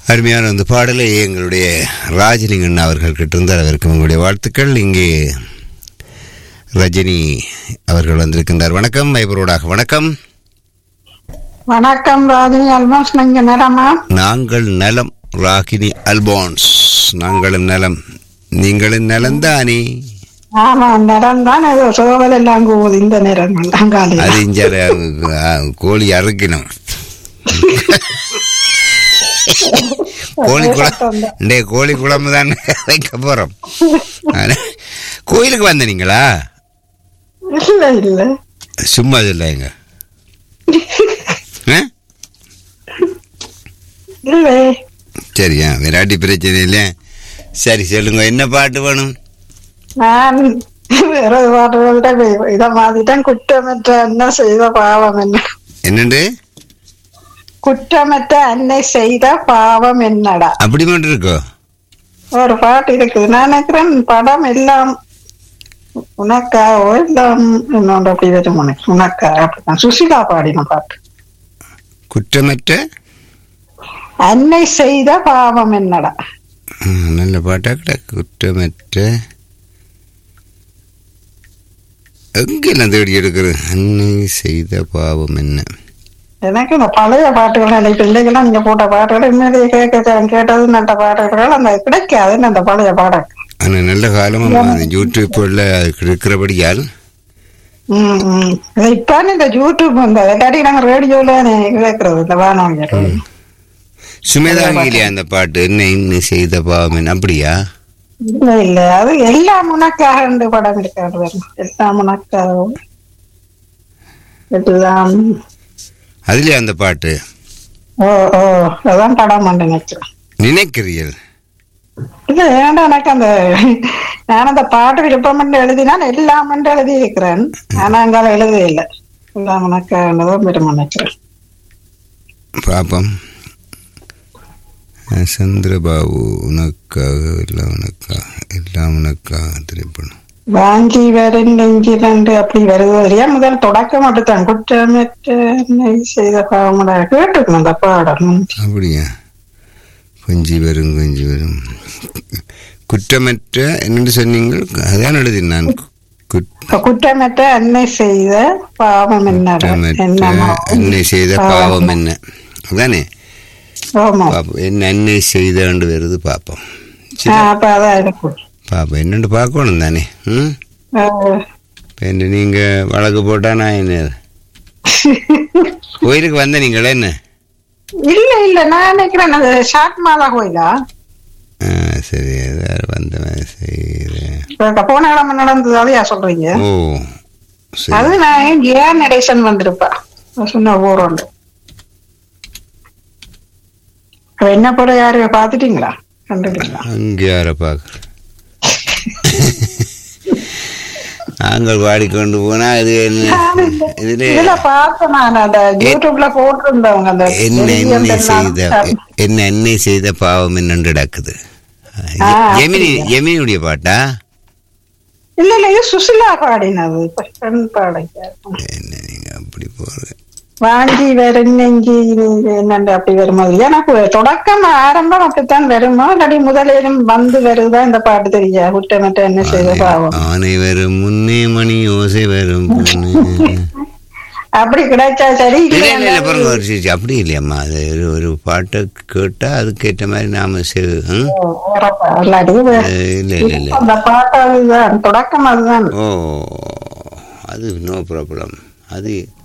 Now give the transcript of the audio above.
அருமையான அந்த பாடலை எங்களுடைய ராஜலிங்கன் அவர்கள் கிட்டிருந்தார் அவருக்கு உங்களுடைய வாழ்த்துக்கள் இங்கே ரஜினி அவர்கள் வந்திருக்கின்றார் வணக்கம் வைபரோடாக வணக்கம் வணக்கம் ராஜினி அல்மாஸ் நீங்க நேரமா நாங்கள் நலம் ராகினி அல்போன்ஸ் நாங்களும் நலம் நீங்களும் நலம்தானே ஆமா நேரம் தான் ஏதோ சோவல் எல்லாம் கூவுது இந்த நேரம் எல்லாம் காலையில அது இங்க அஹ், கோழி அறுக்கணும் கோழி குழம்பு டே கோழி குழம்பு தான் வைக்க போறோம் ஆனா, கோயிலுக்கு வந்த நீங்களா இல்ல இல்ல சும்மா இல்லைங்க இல்ல சரியா விராட்டி பிரச்சனை இல்லை சரி சொல்லுங்க என்ன பாட்டு வேணும் நான் வேற பாட்டு இத மாதிரிதான் குற்றமற்ற அன்னை செய்த பாவம் என்ன என்னண்டு குற்றமற்ற அன்னை செய்த பாவம் என்னடா அப்படி மட்டும் இருக்கோ ஒரு பாட்டு இருக்குது நான் நினைக்கிறேன் படம் எல்லாம் உனக்காவோ எல்லாம் என்னோட அப்படி வரும் உனக்கு உனக்கா அப்படிதான் சுசிலா பாடின பாட்டு குற்றமற்ற அன்னை செய்த பாவம் என்னடா ம், நல்ல பாட்டா கிட்ட குற்றமற்ற எங்கெல்லாம் தேடி எடுக்கிறது அன்னை செய்த பாவம் என்ன எனக்கு இந்த பழைய பாட்டுகள் அந்த பிள்ளைகள்லாம் நீங்க போட்ட பாட்டுகள் உண்மையிலேயே கேட்க கேட்டது நல்ல பாட்டுகள் அந்த கிடைக்காது அந்த பழைய பாடல் ஆனால் நல்ல காலமாக அந்த யூடியூப்பில் இருக்கிறபடியால் உம் உம் இப்ப இந்த யூடியூப் வந்து இல்லாட்டி நாங்க ரேடியோல கேட்கறது இந்த வானொலி சுமேதாங்க இல்லையா அந்த பாட்டு என்ன இன்னும் செய்த பாவம் என்ன அப்படியா இல்ல இல்ல அது எல்லாம் உனக்காக ரெண்டு படம் இருக்காது வரும். எல்லாம் உனக்காக எல்லாம் அதுலயா அந்த பாட்டு ஓ ஓ அதான் படம் வந்து நினைக்கிறேன் நினைக்கிறீர்கள் இல்ல ஏன்டா எனக்கு அந்த நான் அந்த பாட்டு விருப்பம் என்று எழுதினால் எல்லாம் என்று எழுதி இருக்கிறேன் ஆனா அங்கால எழுத இல்லை எல்லாம் உனக்கு விரும்ப நினைக்கிறேன் பாப்பம் அஹ் சந்திரபாபு உனக்காக எல்லாம் உனக்காக எல்லாம் உனக்காக திரைப்படம் வாங்கி வரும் நெஞ்சிலண்டு அப்படி வருது வரையா முதல் தொடக்கம் மட்டும்தான் குற்றமற்ற என்னை செய்த பாவமடா கேட்டுக்கணும் அந்த பாடம் அப்படியா கொஞ்சி வரும் கொஞ்சி வரும் குற்றமற்ற என்னென்று சொன்னீங்க அதான் எழுதி நான் குற்றமற்ற இப்ப குற்றமற்ற அன்னை செய்த பாவம் என்னடா என்னமா அன்னை செய்த பாவம் என்ன அதானே ஆமா பாப்போம் என்ன அன்னை செய்தாண்டு வருது பார்ப்போம் ஆ, சரி அப்ப அதான் இருக்கும் பாப்போம் என்னண்டு பார்க்கணும் தானே ம் ஆ. இப்போ என்ன நீங்கள் வழக்கு போட்டா நான் என்ன கோயிலுக்கு வந்த நீங்களே என்ன இல்ல இல்ல நான் நினைக்கிறேன் அது ஷாட் மாதா கோயிலா ஆ சரி ஏதாவது வந்தவன் செய்கிறேன் இப்ப போன கிழமை நடந்தது அதையா சொல்றீங்க ஓ சரி அது நான் ஏன் நடேசன் வந்திருப்பா நான் சொன்ன ஊரோண்டு அப்ப என்ன போல யாரு பாத்துட்டீங்களா கண்டுட்டீங்களா அங்கே யாரை பார்க்குறேன் நாங்கள் பாடிக்கொண்டு போனா அது என்ன இதுல இதுல பார்த்தேன் நான் அந்த யூடியூப்ல போட்டிருந்தவங்க அந்த என்ன பெரிய என்ன அந்த செய்த நான் என்ன என்ன செய்த பாவம் என்னண்டு நடக்குது ஆ, எமினி எமினியுடைய பாட்டா இல்ல இல்ல இது சுசிலா பாடினது இப்ப பெண் பாடைக்க என்ன நீங்க அப்படி போறது வாங்கி வேற நெஞ்சி என்னண்டு அப்படி வரும்போது எனக்கு தொடக்கம் ஆரம்பம் அப்படித்தான் வருமா இல்லாட்டி முதலேயும் வந்து வருதா இந்த பாட்டு தெரியா குற்றமற்ற என்ன செய்த பாவம் ஆனை வரும் முன்னே மணி ஓசை வரும் பொண்ணு அப்படி கிடைச்சா சரி இல்ல இல்ல இல்ல இல்லையா? பாருங்க ஒரு சிரிச்சு அப்படி இல்லையம்மா அது ஒரு ஒரு பாட்டை கேட்டா அதுக்கேற்ற மாதிரி நாம செ- ம்? ஓ, வேற பா- இல்லாட்டி வே- அஹ் இல்ல இல்ல இல்ல அந்த பாட்டு அதுதான் தொடக்கம் அதுதான் ஓ அது நோ ப்ராப்ளம் அது